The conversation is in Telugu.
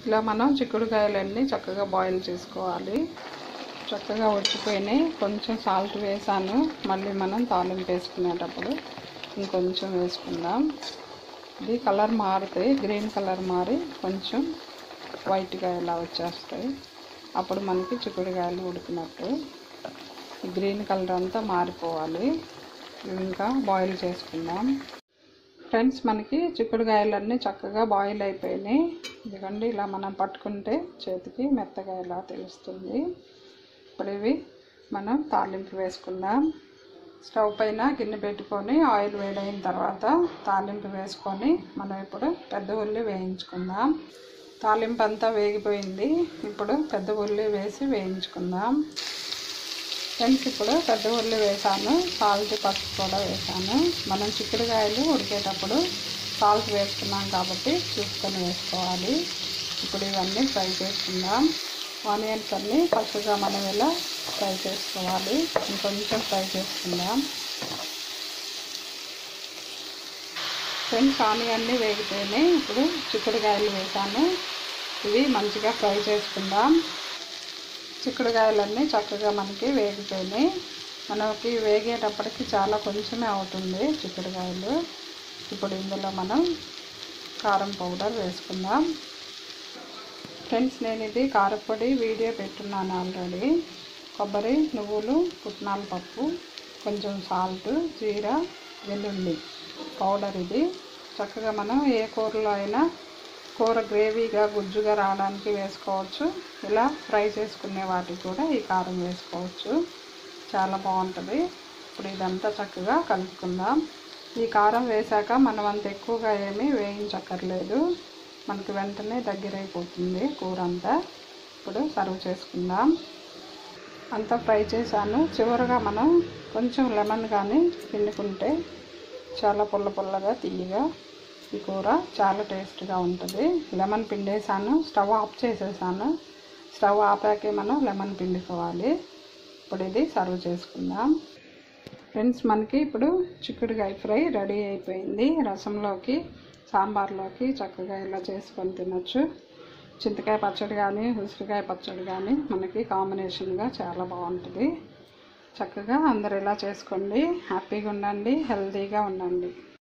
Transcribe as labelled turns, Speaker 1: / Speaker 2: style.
Speaker 1: ఇలా మనం చిక్కుడుకాయలన్నీ చక్కగా బాయిల్ చేసుకోవాలి చక్కగా ఉడికిపోయినాయి కొంచెం సాల్ట్ వేసాను మళ్ళీ మనం తాలింపు వేసుకునేటప్పుడు ఇంకొంచెం వేసుకుందాం ఇది కలర్ మారుతాయి గ్రీన్ కలర్ మారి కొంచెం వైట్గా ఇలా వచ్చేస్తాయి అప్పుడు మనకి చిక్కుడుకాయలు ఉడికినట్టు ఈ గ్రీన్ కలర్ అంతా మారిపోవాలి ఇవి ఇంకా బాయిల్ చేసుకుందాం ఫ్రెండ్స్ మనకి చిక్కుడుకాయలన్నీ చక్కగా బాయిల్ అయిపోయినాయి ఇదిగోండి ఇలా మనం పట్టుకుంటే చేతికి మెత్తగా ఇలా తెలుస్తుంది ఇప్పుడు ఇవి మనం తాలింపు వేసుకుందాం స్టవ్ పైన గిన్నె పెట్టుకొని ఆయిల్ వేడైన తర్వాత తాలింపు వేసుకొని మనం ఇప్పుడు పెద్ద ఉల్లి వేయించుకుందాం తాలింపు అంతా వేగిపోయింది ఇప్పుడు పెద్ద ఉల్లి వేసి వేయించుకుందాం ఫ్రెండ్స్ ఇప్పుడు పెద్ద ఉల్లి వేసాను సాల్ట్ పసుపు కూడా వేసాను మనం చిక్కుడుకాయలు ఉడికేటప్పుడు సాల్ట్ వేసుకున్నాం కాబట్టి చూసుకొని వేసుకోవాలి ఇప్పుడు ఇవన్నీ ఫ్రై చేసుకుందాం ఆనియన్స్ అన్నీ పసుపుగా మనం ఇలా ఫ్రై చేసుకోవాలి ఇంకొంచెం ఫ్రై చేసుకుందాం ఫ్రెండ్స్ ఆనియన్ని వేగిపోయినాయి ఇప్పుడు చిక్కుడుకాయలు వేసాను ఇవి మంచిగా ఫ్రై చేసుకుందాం చిక్కుడుకాయలన్నీ చక్కగా మనకి వేగిపోయినాయి మనకి వేగేటప్పటికి చాలా కొంచెమే అవుతుంది చిక్కుడుకాయలు ఇప్పుడు ఇందులో మనం కారం పౌడర్ వేసుకుందాం ఫ్రెండ్స్ నేను ఇది కారపొడి వీడియో పెట్టున్నాను ఆల్రెడీ కొబ్బరి నువ్వులు పుట్నాల పప్పు కొంచెం సాల్ట్ జీరా వెల్లుల్లి పౌడర్ ఇది చక్కగా మనం ఏ కూరలో అయినా కూర గ్రేవీగా గుజ్జుగా రావడానికి వేసుకోవచ్చు ఇలా ఫ్రై చేసుకునే వాటికి కూడా ఈ కారం వేసుకోవచ్చు చాలా బాగుంటుంది ఇప్పుడు ఇదంతా చక్కగా కలుపుకుందాం ఈ కారం వేశాక మనం అంత ఎక్కువగా ఏమీ వేయించక్కర్లేదు మనకి వెంటనే దగ్గర అయిపోతుంది కూర అంతా ఇప్పుడు సర్వ్ చేసుకుందాం అంతా ఫ్రై చేశాను చివరగా మనం కొంచెం లెమన్ కానీ పిండుకుంటే చాలా పుల్ల పుల్లగా తీయగా ఈ కూర చాలా టేస్ట్గా ఉంటుంది లెమన్ పిండేసాను స్టవ్ ఆఫ్ చేసేసాను స్టవ్ ఆపాకే మనం లెమన్ పిండుకోవాలి ఇప్పుడు ఇది సర్వ్ చేసుకుందాం ఫ్రెండ్స్ మనకి ఇప్పుడు చిక్కుడుకాయ ఫ్రై రెడీ అయిపోయింది రసంలోకి సాంబార్లోకి చక్కగా ఇలా చేసుకొని తినొచ్చు చింతకాయ పచ్చడి కానీ ఉసిరికాయ పచ్చడి కానీ మనకి కాంబినేషన్గా చాలా బాగుంటుంది చక్కగా అందరు ఇలా చేసుకోండి హ్యాపీగా ఉండండి హెల్తీగా ఉండండి